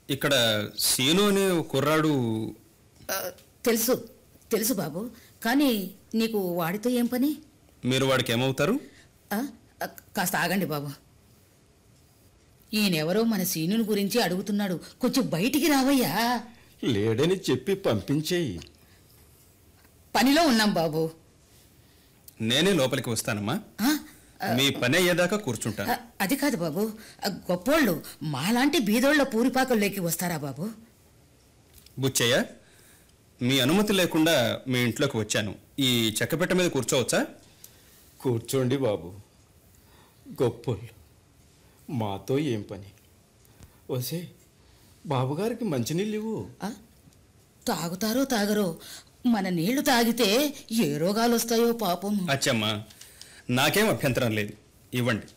ఇక్కడ సీను అనే ఓ కుర్రాడు ఆ, తెలుసు తెలుసు బాబు కానీ నీకు వాడితో ఏం పని మీరు వాడికి ఏమవుతారు ఆ, ఆ, కాస్త ఆగండి బాబు ఈయనెవరో మన సీనుని గురించి అడుగుతున్నాడు కొంచెం బయటికి రావయ్యా లేడని చెప్పి పంపించేయి పనిలో ఉన్నాం బాబు నేనే లోపలికి వస్తానమ్మా ఆ, మీ పని అయ్యేదాకా కూర్చుంటాను ఆ, అది కాదు బాబు ఆ, గొప్పోళ్ళు మాలాంటి బీదోళ్ల పూరిపాకల్లోకి వస్తారా బాబు బుచ్చయ్య మీ అనుమతి లేకుండా మీ ఇంట్లోకి వచ్చాను ఈ చెక్కపెట్ట మీద కూర్చోవచ్చా కూర్చోండి బాబు గొప్పోళ్ళు మాతో ఏం పని వసే బాబుగారికి మంచినీళ్ళు ఇవ్వు ఆ, తాగుతారో తాగరో మన నీళ్లు తాగితే ఏ రోగాలు వస్తాయో పాపం అచ్చమ్మా నాకేం అభ్యంతరం లేదు ఇవ్వండి